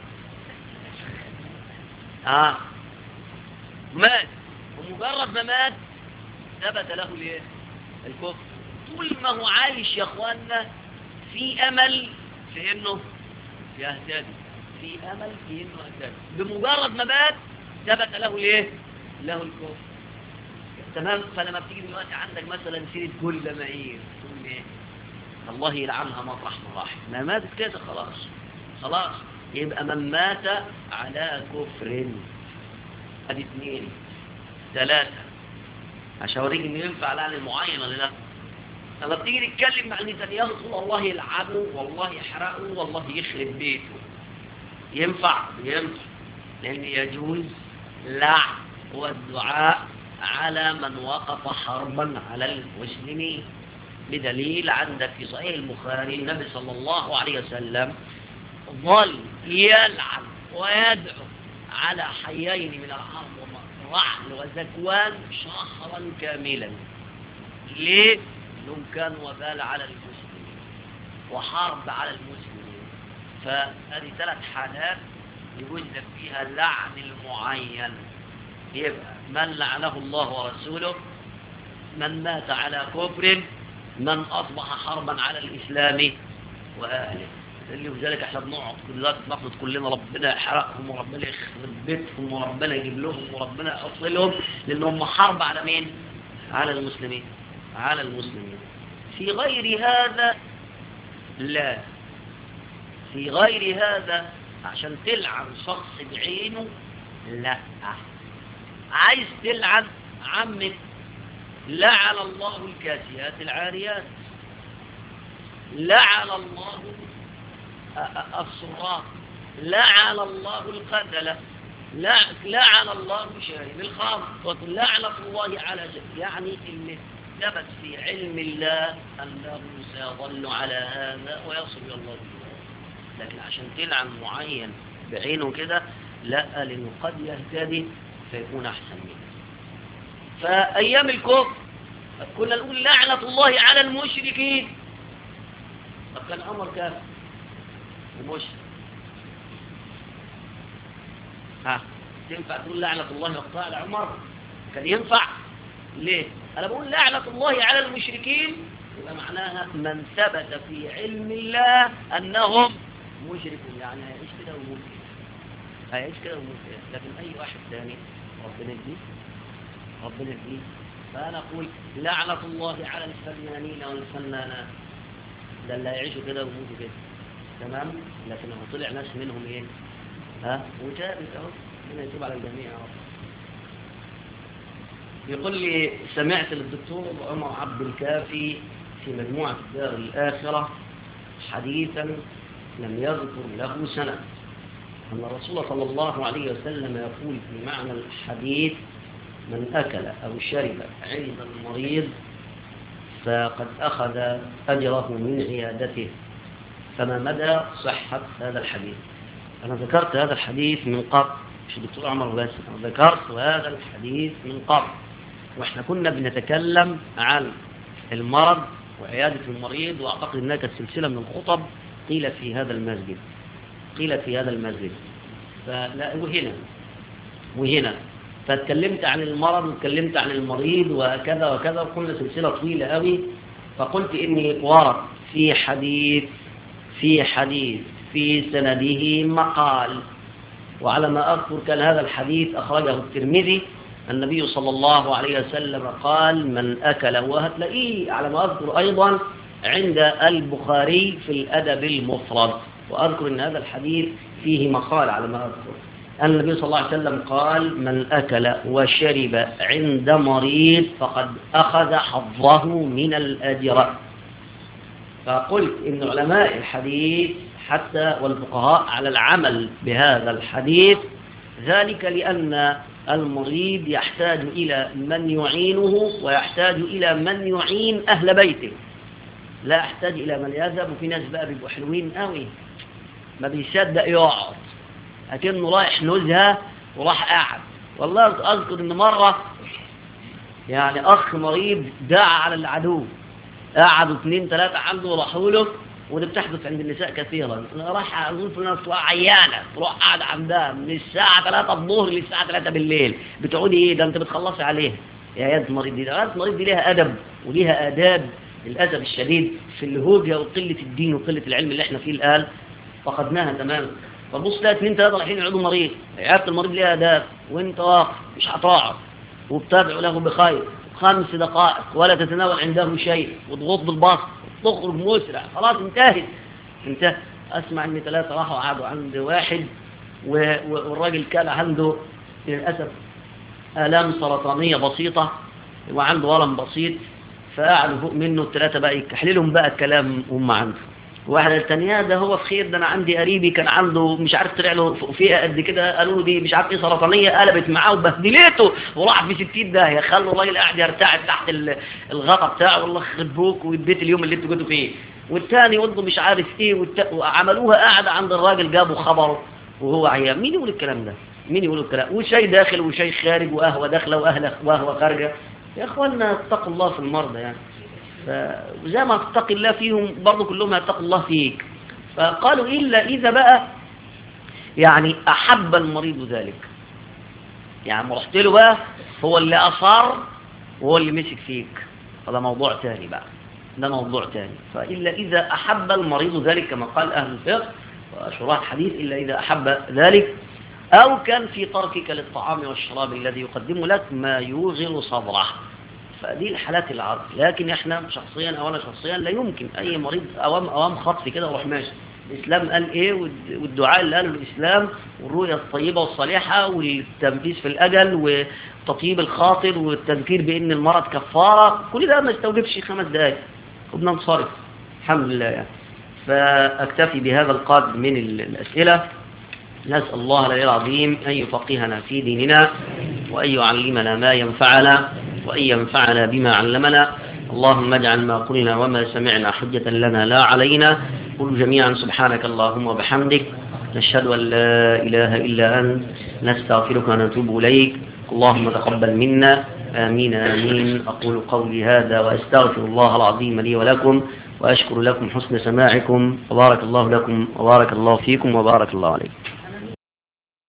آه مات ومجرد ما مات ثبت له الايه الكفر طول ما هو عايش يا اخوانا في امل في انه يهتدي في امل في انه يهتدي بمجرد ما مات ثبت له الايه له الكفر تمام فلما بتيجي دلوقتي عندك مثلا سيره كل معير تقول ايه الله يلعنها مطرح ما راح ما ماتت كده خلاص خلاص يبقى من مات على كفر ادي اثنين ثلاثة عشان اوريك انه ينفع لعن المعين ولا لا لما بتيجي نتكلم مع نتنياهو تقول الله يلعنه والله يحرقه والله يخرب بيته ينفع ينفع لان يجوز لعن والدعاء على من وقف حربا على المسلمين بدليل عندك في صحيح البخاري النبي صلى الله عليه وسلم ظل يلعن ويدعو على حيين من الحرب رحل وزكوان شهرا كاملا ليه؟ لهم كان وبال على المسلمين وحرب على المسلمين فهذه ثلاث حالات يوجد فيها لعن المعين يبقى من لعنه الله ورسوله من مات على كفر من أصبح حربا على الإسلام وأهله اللي وذلك احنا بنقعد كلنا نقعد كلنا ربنا يحرقهم وربنا يخرب بيتهم وربنا يجيب لهم وربنا يحط لهم لان هم حرب على مين؟ على المسلمين على المسلمين في غير هذا لا في غير هذا عشان تلعن شخص بعينه لا عايز تلعن عمك لعن الله الكاسيات العاريات لعن الله الصراط لعن الله القتلة لعن الله شارب الخمر لعنة الله على جد يعني اللي ثبت في علم الله أنه سيظل على هذا ويصل إلى الله لكن عشان تلعن معين بعينه كده لا لأنه قد يهتدي فيكون أحسن منه فأيام الكفر كنا نقول لعنة الله على المشركين طب كان أمر كافر ومش ها تنفع تقول لعنة الله وقطاع لعمر كان ينفع ليه أنا بقول لعنة الله على المشركين يبقى معناها من ثبت في علم الله أنهم مشركون يعني هيعيش كده ويموت كده هيعيش كده ويموت كده لكن أي واحد ثاني ربنا يهديه ربنا يهديه فأنا أقول لعنة الله على الفنانين والفنانات ده اللي هيعيشوا كده ويموتوا كده تمام لكن هو طلع ناس منهم ايه ها وتابت اهو ربنا يتوب على الجميع يا رب يقول لي سمعت للدكتور عمر عبد الكافي في مجموعة الدار الآخرة حديثا لم يذكر له سنة أن الرسول صلى الله عليه وسلم يقول في معنى الحديث من أكل أو شرب عند المريض فقد أخذ أجره من عيادته فما مدى صحة هذا الحديث أنا ذكرت هذا الحديث من قبل مش الدكتور عمر بس أنا ذكرت هذا الحديث من قبل وإحنا كنا بنتكلم عن المرض وعيادة المريض وأعتقد أنها كانت سلسلة من الخطب قيل في هذا المسجد قيل في هذا المسجد فلا وهنا وهنا فاتكلمت عن المرض واتكلمت عن المريض وكذا وكذا وقلنا سلسلة طويلة قوي فقلت إني ورد في حديث في حديث في سنده مقال وعلى ما أذكر كان هذا الحديث أخرجه الترمذي النبي صلى الله عليه وسلم قال من أكل وهتلاقيه على ما أذكر أيضا عند البخاري في الأدب المفرد وأذكر أن هذا الحديث فيه مقال على ما أذكر أن النبي صلى الله عليه وسلم قال من أكل وشرب عند مريض فقد أخذ حظه من الأجر فقلت إن علماء الحديث حتى والفقهاء على العمل بهذا الحديث ذلك لأن المريض يحتاج إلى من يعينه ويحتاج إلى من يعين أهل بيته لا يحتاج إلى من يذهب وفي ناس بقى بيبقوا حلوين قوي ما بيصدق يقعد أكنه رايح نزهة وراح قاعد والله أذكر إن مرة يعني أخ مريض دعا على العدو قعدوا اثنين ثلاثة عنده وراحوا له ودي بتحدث عند النساء كثيرا راح أقول في ناس عيانة تروح قاعدة عندها من الساعة 3 الظهر للساعة 3 بالليل بتقولي ايه ده انت بتخلصي عليها يا عيادة المريض دي عيادة المريض دي ليها أدب وليها آداب للأسف الشديد في الهوجة وقلة الدين وقلة العلم اللي احنا فيه الآن فقدناها تماما فبص تلاقي اثنين ثلاثة رايحين يعودوا مريض عيادة المريض ليها آداب وانت واقف مش هتقعد وبتدعو له بخير خمس دقائق ولا تتناول عنده شيء وتغض بالبصر تخرج مسرع خلاص انتهت انتهى اسمع ان ثلاثة راحوا قعدوا عند واحد و... والراجل كان عنده للأسف آلام سرطانية بسيطة وعنده ورم بسيط فقعدوا فوق منه الثلاثة بقى يكحللهم بقى الكلام هم عنده واحد الثانية ده هو في خير ده انا عندي قريبي كان عنده مش عارف طلع له فيها قد كده قالوا له دي مش عارف ايه سرطانيه قلبت معاه وبهدلته وراح في 60 داهيه خلوا الراجل قاعد يرتعد تحت الغطا بتاعه والله يخرب بوك ويديت اليوم اللي انتوا كنتوا فيه والثاني يقول له مش عارف ايه والت... وعملوها قاعده عند الراجل جابوا خبره وهو عيان مين يقول الكلام ده مين يقول الكلام وشاي داخل وشاي خارج وقهوه داخله وقهوه وقهوه خارجه يا اخوانا اتقوا الله في المرضى يعني فزي ما تتقي الله فيهم برضه كلهم هيتقوا الله فيك فقالوا إلا إذا بقى يعني أحب المريض ذلك يعني ما رحت له بقى هو اللي أصر وهو اللي مسك فيك هذا موضوع تاني بقى ده موضوع تاني فإلا إذا أحب المريض ذلك كما قال أهل الفقه وشراح الحديث إلا إذا أحب ذلك أو كان في تركك للطعام والشراب الذي يقدم لك ما يوغل صدره فدي الحالات العرض لكن احنا شخصيا او انا شخصيا لا يمكن اي مريض اوام اوام خطف كده وروح ماشي الاسلام قال ايه والدعاء اللي قاله الاسلام والرؤيه الطيبه والصالحه والتنفيذ في الاجل وتطيب الخاطر والتذكير بان المرض كفاره كل ده ما يستوجبش خمس دقائق وبننصرف الحمد لله يعني فاكتفي بهذا القدر من الاسئله نسال الله العلي العظيم ان يفقهنا في ديننا وان يعلمنا ما ينفعنا وأن ينفعنا بما علمنا اللهم اجعل ما قلنا وما سمعنا حجة لنا لا علينا قل جميعا سبحانك اللهم وبحمدك نشهد أن لا إله إلا أنت نستغفرك ونتوب إليك اللهم تقبل منا آمين آمين أقول قولي هذا وأستغفر الله العظيم لي ولكم وأشكر لكم حسن سماعكم وبارك الله لكم وبارك الله فيكم وبارك الله عليكم